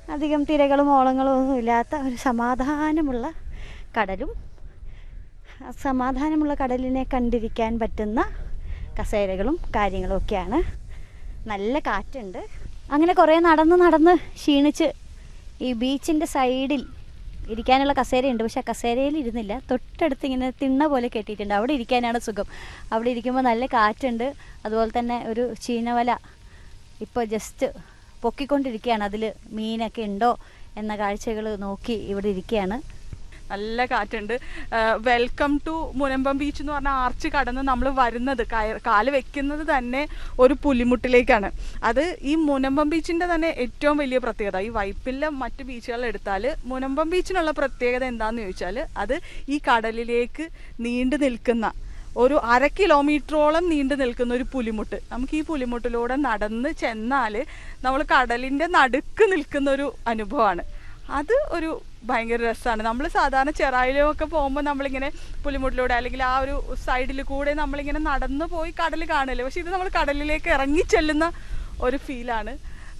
അധികം തിരകളും ഓളങ്ങളും ഒന്നും ഇല്ലാത്ത ഒരു സമാധാനമുള്ള കടലും ആ സമാധാനമുള്ള കടലിനെ കണ്ടിരിക്കാൻ പറ്റുന്ന കസേരകളും കാര്യങ്ങളും ഒക്കെയാണ് നല്ല കാറ്റുണ്ട് അങ്ങനെ കുറേ നടന്ന് നടന്ന് ക്ഷീണിച്ച് ഈ ബീച്ചിൻ്റെ സൈഡിൽ ഇരിക്കാനുള്ള കസേരയുണ്ട് പക്ഷെ ആ കസേരയിൽ ഇരുന്നില്ല തൊട്ടടുത്ത് ഇങ്ങനെ തിണ്ണ പോലെ കെട്ടിയിട്ടുണ്ട് അവിടെ ഇരിക്കാനാണ് സുഖം അവിടെ ഇരിക്കുമ്പോൾ നല്ല കാറ്റുണ്ട് അതുപോലെ തന്നെ ഒരു ചീനവല ഇപ്പോൾ ജസ്റ്റ് പൊക്കിക്കൊണ്ടിരിക്കുകയാണ് അതിൽ മീനൊക്കെ ഉണ്ടോ എന്ന കാഴ്ചകൾ നോക്കി ഇവിടെ ഇരിക്കുകയാണ് നല്ല കാറ്റുണ്ട് വെൽക്കം ടു മുനമ്പം ബീച്ച് എന്ന് പറഞ്ഞ ആർച്ച് കടന്ന് നമ്മൾ വരുന്നത് കയ- കാല് വെക്കുന്നത് തന്നെ ഒരു പുലിമുട്ടിലേക്കാണ് അത് ഈ മുനമ്പം ബീച്ചിന്റെ തന്നെ ഏറ്റവും വലിയ പ്രത്യേകത ഈ വൈപ്പിലെ മറ്റ് ബീച്ചുകൾ എടുത്താൽ മുനമ്പം ബീച്ചിനുള്ള പ്രത്യേകത എന്താണെന്ന് ചോദിച്ചാൽ അത് ഈ കടലിലേക്ക് നീണ്ടു നിൽക്കുന്ന ഒരു അര കിലോമീറ്ററോളം നീണ്ടു നിൽക്കുന്ന ഒരു പുലിമുട്ട് നമുക്ക് ഈ പുലിമുട്ടിലൂടെ നടന്ന് ചെന്നാൽ നമ്മൾ കടലിൻ്റെ നടുക്ക് നിൽക്കുന്ന ഒരു അനുഭവമാണ് അത് ഒരു ഭയങ്കര രസമാണ് നമ്മൾ സാധാരണ ചെറായിലൊക്കെ പോകുമ്പോൾ നമ്മളിങ്ങനെ പുലിമുട്ടിലൂടെ അല്ലെങ്കിൽ ആ ഒരു സൈഡിൽ കൂടെ നമ്മളിങ്ങനെ നടന്നു പോയി കടൽ കാണില്ല പക്ഷെ ഇത് നമ്മൾ കടലിലേക്ക് ഇറങ്ങി ചെല്ലുന്ന ഒരു ഫീലാണ്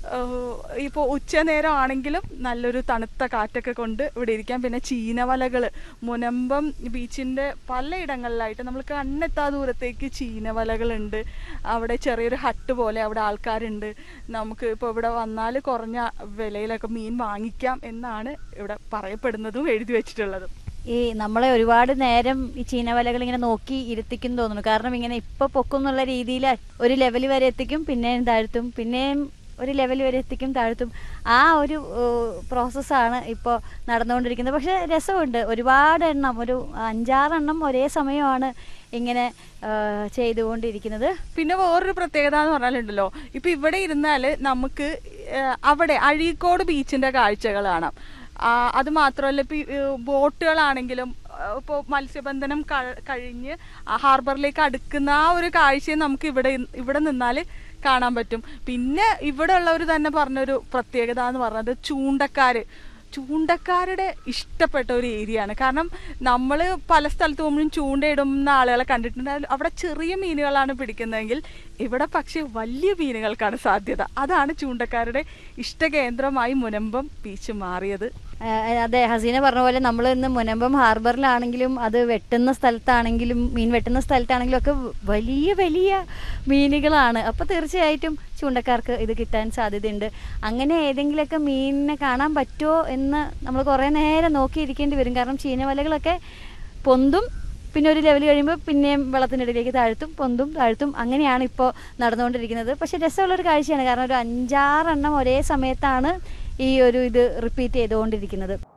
ഇപ്പോൾ ഉച്ചനേരം ആണെങ്കിലും നല്ലൊരു തണുത്ത കാറ്റൊക്കെ കൊണ്ട് ഇവിടെ ഇരിക്കാം പിന്നെ ചീനവലകൾ മുനമ്പം ബീച്ചിൻ്റെ പലയിടങ്ങളിലായിട്ട് നമ്മൾ കണ്ണെത്താ ദൂരത്തേക്ക് ചീനവലകളുണ്ട് അവിടെ ചെറിയൊരു ഹട്ട് പോലെ അവിടെ ആൾക്കാരുണ്ട് നമുക്ക് ഇപ്പോൾ ഇവിടെ വന്നാൽ കുറഞ്ഞ വിലയിലൊക്കെ മീൻ വാങ്ങിക്കാം എന്നാണ് ഇവിടെ പറയപ്പെടുന്നതും എഴുതി വെച്ചിട്ടുള്ളതും ഈ നമ്മളെ ഒരുപാട് നേരം ഈ ചീനവലകൾ ഇങ്ങനെ നോക്കി ഇരുത്തിക്കും തോന്നുന്നു കാരണം ഇങ്ങനെ ഇപ്പൊ പൊക്കും എന്നുള്ള രീതിയിൽ ഒരു ലെവൽ വരെ എത്തിക്കും പിന്നെയും താഴ്ത്തും പിന്നെയും ഒരു ലെവൽ വരെ എത്തിക്കും താഴ്ത്തും ആ ഒരു പ്രോസസ്സാണ് ഇപ്പോൾ നടന്നുകൊണ്ടിരിക്കുന്നത് പക്ഷെ രസമുണ്ട് ഒരുപാട് എണ്ണം ഒരു അഞ്ചാറെണ്ണം ഒരേ സമയമാണ് ഇങ്ങനെ ആ, ചെയ്തുകൊണ്ടിരിക്കുന്നത് പിന്നെ വേറൊരു പ്രത്യേകത എന്ന് പറഞ്ഞാലുണ്ടല്ലോ ഇപ്പൊ ഇവിടെ ഇരുന്നാൽ നമുക്ക് ഏഹ്, അവിടെ അഴീക്കോട് ബീച്ചിന്റെ കാഴ്ചകൾ കാണാം ആ, അത് മാത്രമല്ല ഇപ്പൊ ഈ, ഏഹ്, ബോട്ടുകളാണെങ്കിലും ഇപ്പോൾ മത്സ്യബന്ധനം ക- കഴിഞ്ഞ് ആ ഹാർബറിലേക്ക് അടുക്കുന്ന ആ ഒരു കാഴ്ചയും നമുക്ക് ഇവിടെ ഇ- ഇവിടെ നിന്നാൽ കാണാൻ പറ്റും പിന്നെ ഇവിടെ ഉള്ളവർ തന്നെ പറഞ്ഞൊരു പ്രത്യേകത എന്ന് പറഞ്ഞത് ചൂണ്ടക്കാര് ചൂണ്ടക്കാരുടെ ഇഷ്ടപ്പെട്ട ഒരു ഏരിയ ആണ് കാരണം നമ്മൾ പല സ്ഥലത്ത് പോകുമ്പോഴും ചൂണ്ടയിടുന്ന ആളുകളെ കണ്ടിട്ടുണ്ട് അവിടെ ചെറിയ മീനുകളാണ് പിടിക്കുന്നതെങ്കിൽ ഇവിടെ പക്ഷേ വലിയ മീനുകൾക്കാണ് സാധ്യത അതാണ് ചൂണ്ടക്കാരുടെ ഇഷ്ടകേന്ദ്രമായി മുനമ്പം ബീച്ച് മാറിയത് ആ, അതെ ഹസീന പറഞ്ഞ പോലെ നമ്മൾ ഇന്ന് മുനമ്പം ഹാർബറിലാണെങ്കിലും അത് വെട്ടുന്ന സ്ഥലത്താണെങ്കിലും മീൻ വെട്ടുന്ന സ്ഥലത്താണെങ്കിലും ഒക്കെ വലിയ വലിയ മീനുകളാണ് അപ്പോൾ തീർച്ചയായിട്ടും ചൂണ്ടക്കാർക്ക് ഇത് കിട്ടാൻ സാധ്യതയുണ്ട് അങ്ങനെ ഏതെങ്കിലുമൊക്കെ മീനിനെ കാണാൻ പറ്റുമോ എന്ന് നമ്മൾ കുറേ നേരം നോക്കിയിരിക്കേണ്ടി വരും കാരണം ചീനവലകളൊക്കെ പൊന്തും പിന്നെ ഒരു ലെവൽ കഴിയുമ്പോൾ പിന്നെയും വെള്ളത്തിനിടയിലേക്ക് താഴ്ത്തും പൊന്തും താഴ്ത്തും അങ്ങനെയാണ് ഇപ്പോൾ നടന്നുകൊണ്ടിരിക്കുന്നത് പക്ഷെ രസമുള്ളൊരു കാഴ്ചയാണ് കാരണം ഒരു അഞ്ചാറെണ്ണം ഒരേ സമയത്താണ് ഈ ഒരു ഇത് റിപ്പീറ്റ് ചെയ്തുകൊണ്ടിരിക്കുന്നത്